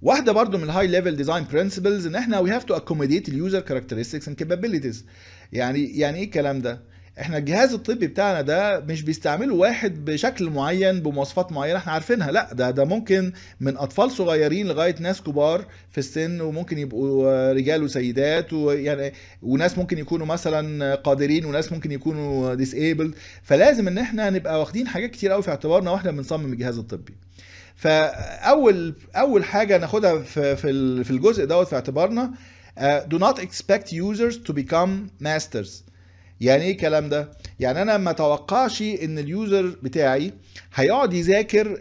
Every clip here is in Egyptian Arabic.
واحده برضو من الهاي ليفل ديزاين برنسبلز ان احنا وي هاف تو اكوموديت اليوزر كاركترستكس اند كابابيلتيز يعني يعني ايه الكلام ده احنا الجهاز الطبي بتاعنا ده مش بيستعمله واحد بشكل معين بمواصفات معينه احنا عارفينها لا ده ده ممكن من اطفال صغيرين لغايه ناس كبار في السن وممكن يبقوا رجال وسيدات ويعني وناس ممكن يكونوا مثلا قادرين وناس ممكن يكونوا ديسيبل فلازم ان احنا نبقى واخدين حاجات كتير قوي في اعتبارنا واحنا بنصمم الجهاز الطبي فاول اول حاجه ناخدها في في في الجزء دوت في اعتبارنا uh, do not expect users to become masters يعني ايه الكلام ده يعني انا ما اتوقعش ان اليوزر بتاعي هيقعد يذاكر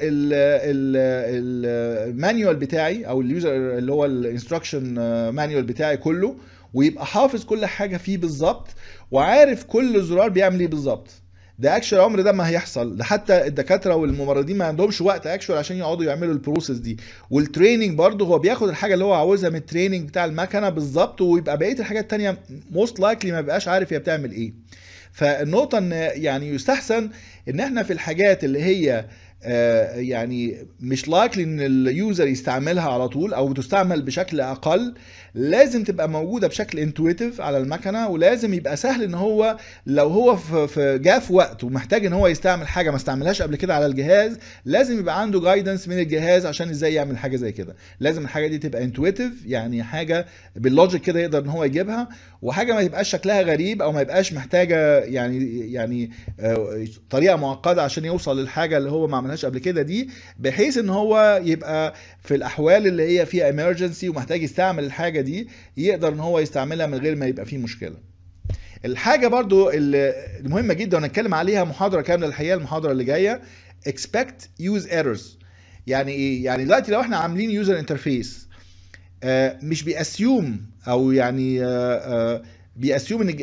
المانيوال بتاعي او اليوزر اللي هو الانستراكشن مانيوال بتاعي كله ويبقى حافظ كل حاجه فيه بالظبط وعارف كل زرار بيعمل ايه بالظبط ده اكشوال عمر ده ما هيحصل ده حتى الدكاتره والممرضين ما عندهمش وقت اكشوال عشان يقعدوا يعملوا البروسيس دي والتريننج برضه هو بياخد الحاجه اللي هو عاوزها من التريننج بتاع المكنه بالظبط ويبقى بقيه الحاجات التانية موست لايكلي ما بيبقاش عارف هي بتعمل ايه فالنقطه ان يعني يستحسن ان احنا في الحاجات اللي هي آه يعني مش لايكلي ان اليوزر يستعملها على طول او تستعمل بشكل اقل لازم تبقى موجوده بشكل انتويتيف على المكنه ولازم يبقى سهل ان هو لو هو في جاء في وقت ومحتاج ان هو يستعمل حاجه ما استعملهاش قبل كده على الجهاز لازم يبقى عنده جايدنس من الجهاز عشان ازاي يعمل حاجه زي كده لازم الحاجه دي تبقى انتويتيف يعني حاجه باللوجيك كده يقدر ان هو يجيبها وحاجه ما يبقاش شكلها غريب او ما يبقاش محتاجه يعني يعني طريقه معقده عشان يوصل للحاجه اللي هو ما عملهاش قبل كده دي بحيث ان هو يبقى في الاحوال اللي هي فيها ايمرجنسي ومحتاج يستعمل الحاجه دي يقدر ان هو يستعملها من غير ما يبقى فيه مشكله الحاجه برضو المهمه جدا ونتكلم عليها محاضره كامله الحقيقه المحاضره اللي جايه expect use errors يعني ايه يعني دلوقتي لو احنا عاملين يوزر انترفيس مش بيأسيوم او يعني بيأسيوم ان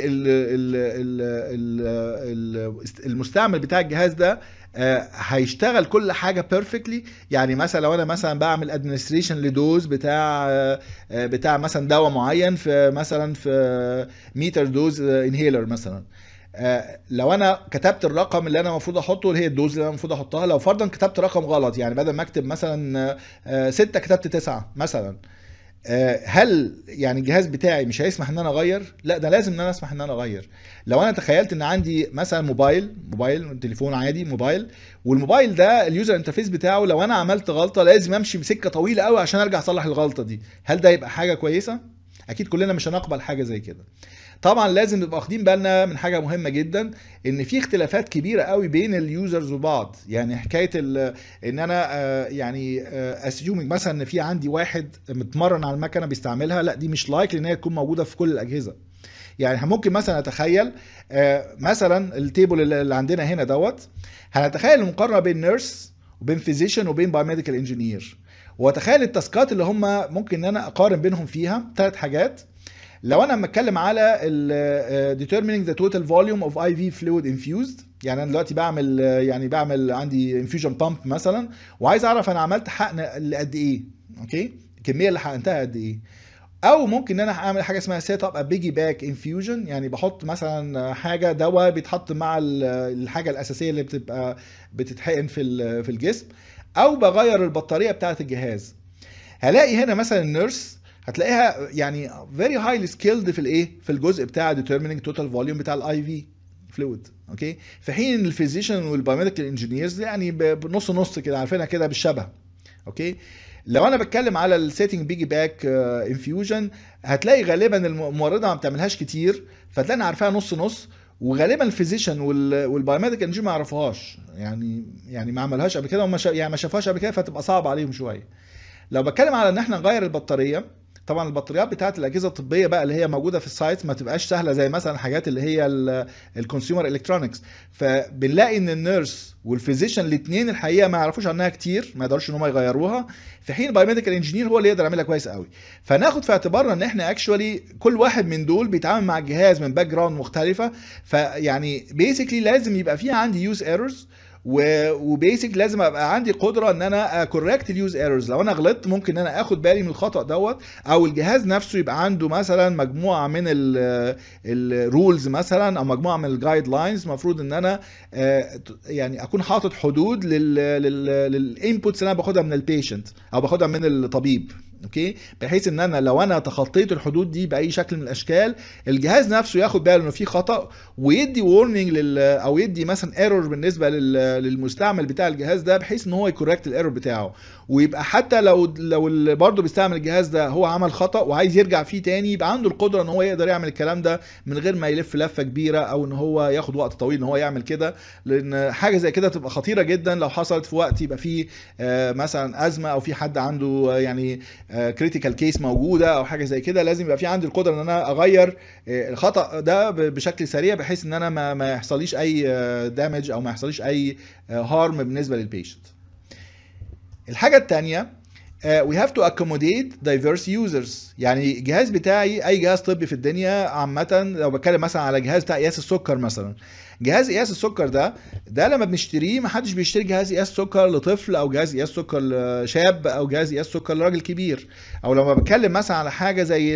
المستعمل بتاع الجهاز ده هيشتغل كل حاجه بيرفكتلي يعني مثلا لو انا مثلا بعمل ادمنستريشن لدوز بتاع بتاع مثلا دواء معين في مثلا في ميتر دوز انهيلر مثلا لو انا كتبت الرقم اللي انا المفروض احطه اللي هي الدوز اللي انا المفروض احطها لو فرضا كتبت رقم غلط يعني بدل ما اكتب مثلا ستة كتبت تسعة مثلا هل يعني الجهاز بتاعي مش هيسمح ان انا اغير لا ده لازم ان انا اسمح ان انا اغير لو انا تخيلت ان عندي مثلا موبايل موبايل تليفون عادي موبايل والموبايل ده اليوزر انترفيس بتاعه لو انا عملت غلطه لازم امشي بسكه طويله قوي عشان ارجع اصلح الغلطه دي هل ده يبقى حاجه كويسه اكيد كلنا مش هنقبل حاجه زي كده طبعا لازم نبقى واخدين بالنا من حاجه مهمه جدا ان في اختلافات كبيره قوي بين اليوزرز وبعض يعني حكايه ان انا يعني اسيومنج مثلا ان في عندي واحد متمرن على المكنه بيستعملها لا دي مش لايك ان هي تكون موجوده في كل الاجهزه يعني ممكن مثلا اتخيل مثلا التيبل اللي عندنا هنا دوت هنتخيل المقارنه بين نيرس وبين فيزيشن وبين بايوميديكال انجينير واتخيل التاسكات اللي هم ممكن ان انا اقارن بينهم فيها ثلاث حاجات لو انا بتكلم على ال determining the total volume of IV fluid infused يعني انا دلوقتي بعمل يعني بعمل عندي infusion pump مثلا وعايز اعرف انا عملت حقن قد ايه اوكي الكميه اللي حقنتها قد ايه او ممكن ان انا اعمل حاجه اسمها سيت اب بيجي باك انفيوجن يعني بحط مثلا حاجه دواء بيتحط مع الحاجه الاساسيه اللي بتبقى بتتحقن في في الجسم او بغير البطاريه بتاعه الجهاز هلاقي هنا مثلا النيرس هتلاقيها يعني فيري هايلي سكيلد في الايه في الجزء بتاع determining total volume بتاع الاي في فلويد اوكي في حين ان الفيزيشن والبايوميديكال انجينيرز يعني بنص نص كده عارفينها كده بالشبه اوكي لو انا بتكلم على السيتنج بيجي باك انفيوجن هتلاقي غالبا الممرضه ما بتعملهاش كتير فتلاقي عارفاها نص نص وغالبا الفيزيشن والبايوميديكال انجينير ما يعرفوهاش يعني يعني ما عملهاش قبل كده وما يعني ما شافوهاش قبل كده فتبقى صعب عليهم شويه لو بتكلم على ان احنا نغير البطاريه طبعا البطاريات بتاعت الاجهزه الطبيه بقى اللي هي موجوده في السايت ما تبقاش سهله زي مثلا الحاجات اللي هي الكونسيومر الكترونكس فبنلاقي ان النيرس والفيزيشن الاثنين الحقيقه ما يعرفوش عنها كتير ما يقدروش ان هم يغيروها في حين البايوميديكال انجينير هو اللي يقدر يعملها كويس قوي فناخد في اعتبارنا ان احنا اكشولي كل واحد من دول بيتعامل مع الجهاز من باك جراوند مختلفه فيعني بيسكلي لازم يبقى فيها عندي يوز ايرورز وبيسك لازم ابقى عندي قدره ان انا كوركت اليوز ايرورز لو انا غلطت ممكن ان انا اخد بالي من الخطا دوت او الجهاز نفسه يبقى عنده مثلا مجموعه من الرولز مثلا او مجموعه من الجايد لاينز المفروض ان انا يعني اكون حاطط حدود للانبوتس اللي انا باخدها من البيشنت او باخدها من الطبيب اوكي بحيث ان انا لو انا تخطيت الحدود دي باي شكل من الاشكال الجهاز نفسه ياخد باله انه في خطا ويدي وورنينج لل او يدي مثلا ايرور بالنسبه لل... للمستعمل بتاع الجهاز ده بحيث ان هو يكوركت الايرور بتاعه ويبقى حتى لو لو اللي برضه بيستعمل الجهاز ده هو عمل خطا وعايز يرجع فيه تاني يبقى عنده القدره ان هو يقدر يعمل الكلام ده من غير ما يلف لفه كبيره او ان هو ياخد وقت طويل ان هو يعمل كده لان حاجه زي كده تبقى خطيره جدا لو حصلت في وقت يبقى فيه آه، مثلا ازمه او في حد عنده آه، يعني كريتيكال كيس موجوده او حاجه زي كده لازم يبقى في عندي القدره ان انا اغير آه، الخطا ده ب- بشكل سريع بحيث ان انا ما ما يحصليش اي دامج او ما يحصليش اي هارم بالنسبه للبيشنت الحاجه الثانيه we have to accommodate diverse users يعني الجهاز بتاعي اي جهاز طبي في الدنيا عامه لو بتكلم مثلا على جهاز بتاع قياس السكر مثلا جهاز قياس السكر ده ده لما بنشتريه ما حدش بيشتري جهاز قياس سكر لطفل او جهاز قياس سكر لشاب او جهاز قياس سكر لراجل كبير او لما بتكلم مثلا على حاجه زي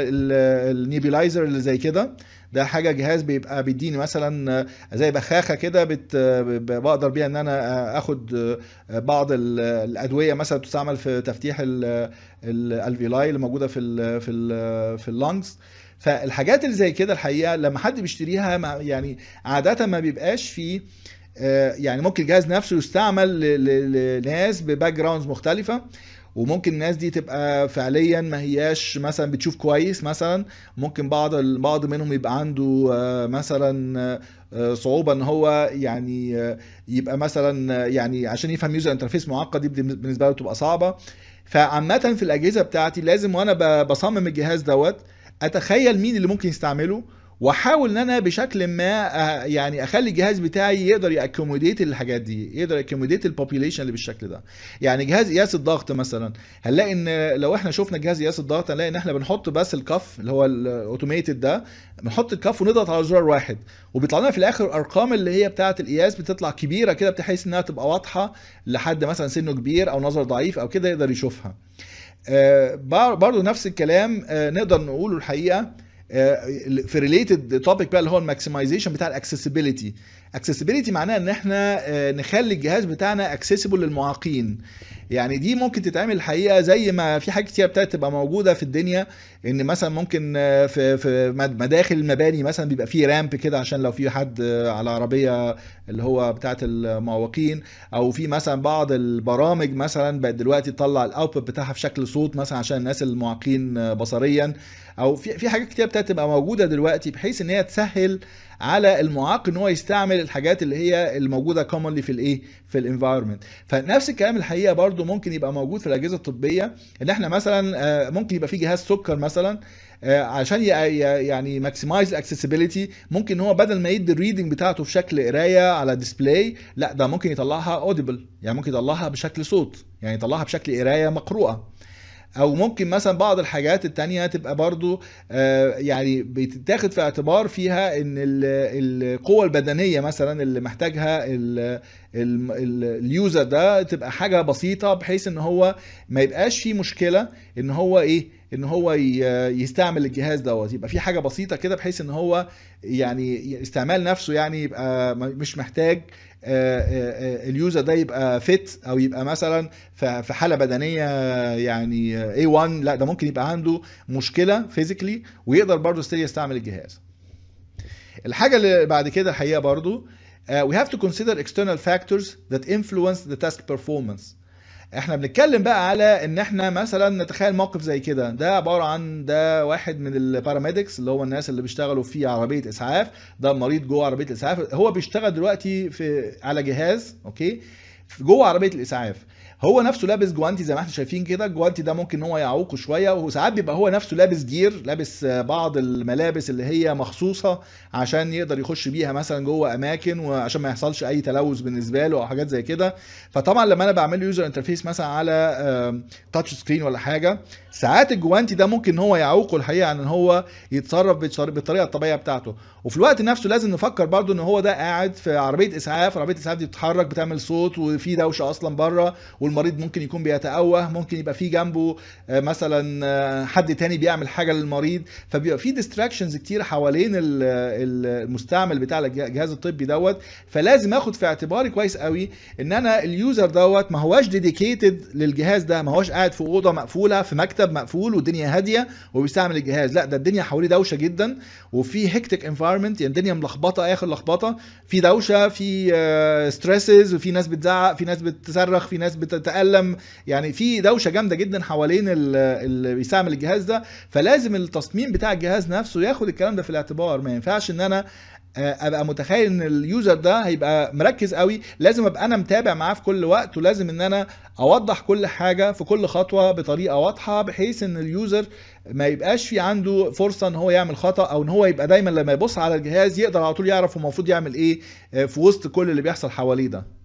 النيبيلايزر اللي زي كده ده حاجه جهاز بيبقى بيديني مثلا زي بخاخه كده بت بقدر بيها ان انا اخد بعض ال- الادويه مثلا بتستعمل في تفتيح ال- الالفيلاي اللي موجوده في ال في ل في اللنجز فالحاجات اللي زي كده الحقيقه لما حد بيشتريها ما- يعني عاده ما بيبقاش فيه آه، يعني ممكن الجهاز نفسه يستعمل ل- ل- لناس بباك جراوندز مختلفه وممكن الناس دي تبقى فعليا ما هياش مثلا بتشوف كويس مثلا ممكن بعض البعض منهم يبقى عنده آه، مثلا آه، صعوبه ان هو يعني آه، يبقى مثلا آه، يعني عشان يفهم يوزر انترفيس معقد دي بالنسبه له تبقى صعبه فعامه في الاجهزه بتاعتي لازم وانا ب- بصمم الجهاز دوت اتخيل مين اللي ممكن يستعمله واحاول ان انا بشكل ما آه، يعني اخلي الجهاز بتاعي يقدر ياكوموديت الحاجات دي يقدر ياكوموديت البوبيليشن اللي بالشكل ده يعني جهاز قياس الضغط مثلا هنلاقي ان لو احنا شفنا جهاز قياس الضغط هنلاقي ان احنا بنحط بس الكف اللي هو الاوتوميتد ده بنحط الكف ونضغط على زرار واحد وبيطلع لنا في الاخر ارقام اللي هي بتاعه القياس بتطلع كبيره كده بحيث انها تبقى واضحه لحد مثلا سنه كبير او نظر ضعيف او كده يقدر يشوفها آه، بر- برضو نفس الكلام آه، نقدر نقوله الحقيقه آه، في ريليتد توبيك بقى اللي هو الماكسمايزيشن بتاع الاكسسبيليتي اكسسبيليتي معناها ان احنا آه، نخلي الجهاز بتاعنا اكسسبل للمعاقين يعني دي ممكن تتعمل الحقيقه زي ما في حاجات كتير ابتدت تبقى موجوده في الدنيا ان مثلا ممكن آه، في في مد- مداخل المباني مثلا بيبقى فيه رامب كده عشان لو في حد آه، على عربيه اللي هو بتاعه المعوقين او في مثلا بعض البرامج مثلا بقت دلوقتي تطلع الاوتبوت بتاعها في شكل صوت مثلا عشان الناس المعاقين آه، بصريا او في في حاجات كتير ابتدت تبقى موجوده دلوقتي بحيث ان هي تسهل على المعاق ان هو يستعمل الحاجات اللي هي الموجوده كومنلي في الايه في الانفايرمنت فنفس الكلام الحقيقه برضو ممكن يبقى موجود في الاجهزه الطبيه ان احنا مثلا آه، ممكن يبقى في جهاز سكر مثلا آه، عشان ي- ي- يعني ماكسمايز الاكسسبيليتي ممكن ان هو بدل ما يدي الريدنج بتاعته في شكل قرايه على ديسبلاي لا ده ممكن يطلعها اوديبل يعني ممكن يطلعها بشكل صوت يعني يطلعها بشكل قرايه مقروءه او ممكن مثلا بعض الحاجات التانية تبقى برضو آه، يعني بتتاخد في اعتبار فيها ان ال- القوة البدنية مثلا اللي محتاجها ال- ال- ال- اليوزر ده تبقى حاجة بسيطة بحيث ان هو ما يبقاش فيه مشكلة ان هو ايه ان هو ي- يستعمل الجهاز دوت يبقى في حاجة بسيطة كده بحيث ان هو يعني استعمال نفسه يعني يبقى م- مش محتاج آه، آه، آه، اليوزر ده يبقى فيت او يبقى مثلا ف- في حاله بدنيه يعني A1 لا ده ممكن يبقى عنده مشكله فيزيكلي ويقدر برضه ستيل يستعمل الجهاز الحاجه اللي بعد كده الحقيقه برضه uh, we have to consider external factors that influence the task performance احنا بنتكلم بقى على ان احنا مثلا نتخيل موقف زي كده ده عباره عن ده واحد من الباراميدكس اللي هو الناس اللي بيشتغلوا في عربيه اسعاف ده مريض جوه عربيه الاسعاف هو بيشتغل دلوقتي في على جهاز اوكي في جوه عربيه الاسعاف هو نفسه لابس جوانتي زي ما احنا شايفين كده الجوانتي ده ممكن ان هو يعوقه شويه وساعات بيبقى هو نفسه لابس جير لابس آه، بعض الملابس اللي هي مخصوصه عشان يقدر يخش بيها مثلا جوه اماكن وعشان ما يحصلش اي تلوث بالنسبه له او حاجات زي كده فطبعا لما انا بعمل له يوزر انترفيس مثلا على تاتش سكرين ولا حاجه ساعات الجوانتي ده ممكن ان هو يعوقه الحقيقه عن ان هو يتصرف بتصر- بالطريقه الطبيعيه بتاعته وفي الوقت نفسه لازم نفكر برضو ان هو ده قاعد في عربيه اسعاف عربيه الاسعاف دي بتتحرك بتعمل صوت وفي دوشه اصلا بره والمريض ممكن يكون بيتأوه ممكن يبقى في جنبه آه، مثلا آه، حد تاني بيعمل حاجه للمريض فبيبقى في ديستراكشنز كتير حوالين ال- ال- المستعمل بتاع الج- الجهاز الطبي دوت فلازم اخد في اعتباري كويس قوي ان انا اليوزر دوت ما هواش ديديكيتد للجهاز ده ما هواش قاعد في اوضه مقفوله في مكتب مقفول والدنيا هاديه وبيستعمل الجهاز لا ده الدنيا حواليه دوشه جدا وفي هيكتيك انفايرمنت يعني الدنيا ملخبطه اخر لخبطه في دوشه في ستريسز وفي ناس بتزعق في ناس بتصرخ في ناس بتتالم يعني في دوشه جامده جدا حوالين ال- اللي بيستعمل الجهاز ده فلازم التصميم بتاع الجهاز نفسه ياخد الكلام ده في الاعتبار ما ينفعش ان انا آه، ابقى متخيل ان اليوزر ده هيبقى مركز قوي لازم ابقى انا متابع معاه في كل وقت ولازم ان انا اوضح كل حاجه في كل خطوه بطريقه واضحه بحيث ان اليوزر ما يبقاش في عنده فرصه ان هو يعمل خطا او ان هو يبقى دايما لما يبص على الجهاز يقدر على طول يعرف هو المفروض يعمل ايه آه، في وسط كل اللي بيحصل حواليه ده